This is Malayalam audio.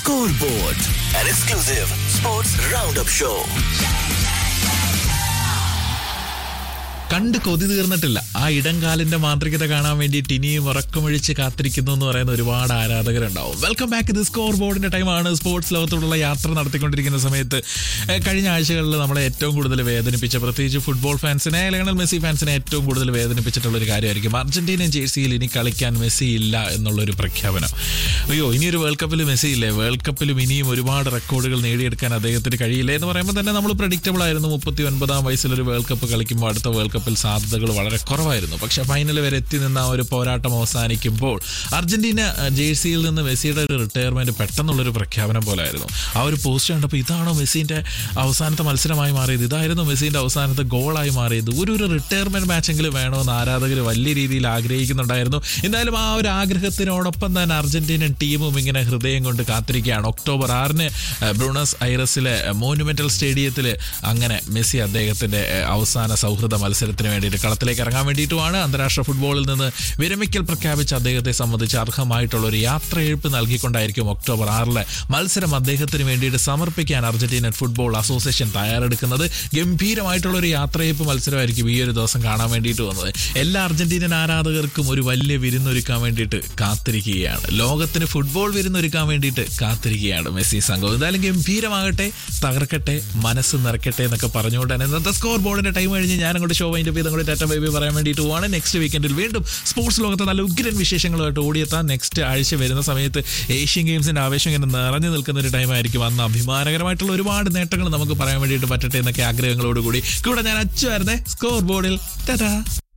Scoreboard, an exclusive sports roundup show. കണ്ട് കൊതി തീർന്നിട്ടില്ല ആ ഇടംകാലിന്റെ മാന്ത്രികത കാണാൻ വേണ്ടിയിട്ട് ഇനിയും ഉറക്കമൊഴിച്ച് കാത്തിരിക്കുന്നു എന്ന് പറയുന്ന ഒരുപാട് ആരാധകരുണ്ടാവും വെൽക്കം ബാക്ക് ഇത് സ്കോർ ബോർഡിന്റെ ടൈമാണ് സ്പോർട്സ് ലോകത്തോടുള്ള യാത്ര നടത്തിക്കൊണ്ടിരിക്കുന്ന സമയത്ത് ഏഹ്, കഴിഞ്ഞ ആഴ്ചകളിൽ നമ്മളെ ഏറ്റവും കൂടുതൽ വേദനിപ്പിച്ച പ്രത്യേകിച്ച് ഫുട്ബോൾ ഫാൻസിനെ ലയണൽ മെസ്സി ഫാൻസിനെ ഏറ്റവും കൂടുതൽ വേദനിപ്പിച്ചിട്ടുള്ള ഒരു കാര്യമായിരിക്കും അർജന്റീനൻ ജേഴ്സിയിൽ ഇനി കളിക്കാൻ മെസ്സി ഇല്ല എന്നുള്ളൊരു പ്രഖ്യാപനം അയ്യോ ഇനിയൊരു വേൾഡ് കപ്പിൽ മെസ്സി ഇല്ലേ വേൾഡ് കപ്പിലും ഇനിയും ഒരുപാട് റെക്കോർഡുകൾ നേടിയെടുക്കാൻ അദ്ദേഹത്തിന് കഴിയില്ല എന്ന് പറയുമ്പോൾ തന്നെ നമ്മൾ പ്രഡിക്റ്റബിൾ ആയിരുന്നു മുപ്പത്തി ഒൻപതാം വയസ്സിൽ ഒരു വേൾഡ് കപ്പ് കളിക്കുമ്പോൾ അടുത്ത വേൾഡ് കപ്പിൽ സാധ്യതകൾ വളരെ കുറവായിരുന്നു പക്ഷേ ഫൈനൽ വരെ എത്തി നിന്ന ആ ഒരു പോരാട്ടം അവസാനിക്കുമ്പോൾ അർജന്റീന അഹ്, ജേഴ്സിയിൽ നിന്ന് മെസ്സിയുടെ ഒരു റിട്ടയർമെന്റ് പെട്ടെന്നുള്ളൊരു പ്രഖ്യാപനം പോലായിരുന്നു ആ ഒരു പോസ്റ്റ് കണ്ടപ്പോൾ ഇതാണോ മെസ്സിന്റെ അവസാനത്തെ മത്സരമായി മാറിയത് ഇതായിരുന്നു മെസ്സിന്റെ അവസാനത്തെ ഗോളായി മാറിയത് ഒരു ഒരു റിട്ടയർമെന്റ് മാച്ചെങ്കിലും വേണമെന്ന് ആരാധകർ വലിയ രീതിയിൽ ആഗ്രഹിക്കുന്നുണ്ടായിരുന്നു എന്തായാലും ആ ഒരു ആഗ്രഹത്തിനോടൊപ്പം തന്നെ അർജന്റീനൻ ടീമും ഇങ്ങനെ ഹൃദയം കൊണ്ട് കാത്തിരിക്കുകയാണ് ഒക്ടോബർ ആറിന് ഏഹ്, ബ്രൂണസ് ഐറസിലെ മോനുമെന്റൽ സ്റ്റേഡിയത്തിൽ അങ്ങനെ മെസ്സി അദ്ദേഹത്തിന്റെ ഏഹ്, അവസാന സൗഹൃദ മത്സരത്തിന് വേണ്ടിയിട്ട് കളത്തിലേക്ക് ഇറങ്ങാൻ വേണ്ടിയിട്ടുമാണ് അന്താരാഷ്ട്ര ഫുട്ബോളിൽ നിന്ന് വിരമിക്കൽ പ്രഖ്യാപിച്ച അദ്ദേഹത്തെ സംബന്ധിച്ച് അർഹമായിട്ടുള്ള ഒരു യാത്രയെഴുപ്പ് നൽകിക്കൊണ്ടായിരിക്കും ഒക്ടോബർ ആറിലെ മത്സരം അദ്ദേഹത്തിന് വേണ്ടിയിട്ട് സമർപ്പിക്കാൻ അർജന്റീനൻ ഫുട്ബോൾ അസോസിയേഷൻ തയ്യാറെടുക്കുന്നത് ഗംഭീരമായിട്ടുള്ള ഒരു യാത്രയപ്പ് മത്സരമായിരിക്കും ഈ ഒരു ദിവസം കാണാൻ വേണ്ടിയിട്ട് വന്നത് എല്ലാ അർജന്റീനൻ ആരാധകർക്കും ഒരു വലിയ വിരുന്നൊരുക്കാൻ വേണ്ടിയിട്ട് കാത്തിരിക്കുകയാണ് ലോകത്തിന് ഫുട്ബോൾ വിരുന്നൊരുക്കാൻ വേണ്ടിയിട്ട് കാത്തിരിക്കുകയാണ് മെസ്സി സംഘം എന്തായാലും ഗംഭീരമാകട്ടെ തകർക്കട്ടെ മനസ്സ് നിറക്കട്ടെ എന്നൊക്കെ പറഞ്ഞുകൊണ്ട് തന്നെ ഇന്നത്തെ സ്കോർ ബോർഡിന്റെ ടൈം കഴിഞ്ഞ് ഞാൻ അങ്ങോട്ട് ഷോ അതിന്റെ പേര് അങ്ങോട്ട് ടാറ്റ ബൈബി പറയാൻ വേണ്ടിയിട്ട് പോവാണ് നെക്സ്റ്റ് വീക്കെൻഡിൽ വീണ്ടും സ്പോർട്സ് ലോകത്തെ നല്ല ഉഗ്രൻ വിശേഷങ്ങളുമായിട്ട് ഓടിയെത്താൻ നെക്സ്റ്റ് ആഴ്ച വരുന്ന സമയത്ത് ഏഷ്യൻ ഗെയിംസിന്റെ ആവേശം ഇങ്ങനെ നിറഞ്ഞു നിൽക്കുന്ന ഒരു ടൈമായിരിക്കും അന്ന് അഭിമാനകരമായിട്ടുള്ള ഒരുപാട് നേട്ടങ്ങൾ നമുക്ക് പറയാൻ വേണ്ടിയിട്ട് പറ്റട്ടെ എന്നൊക്കെ ആഗ്രഹങ്ങളോടുകൂടി കൂടെ ഞാൻ അച്ചുവായിരുന്നേ സ്കോർ ബോർഡിൽ ടാറ്റാ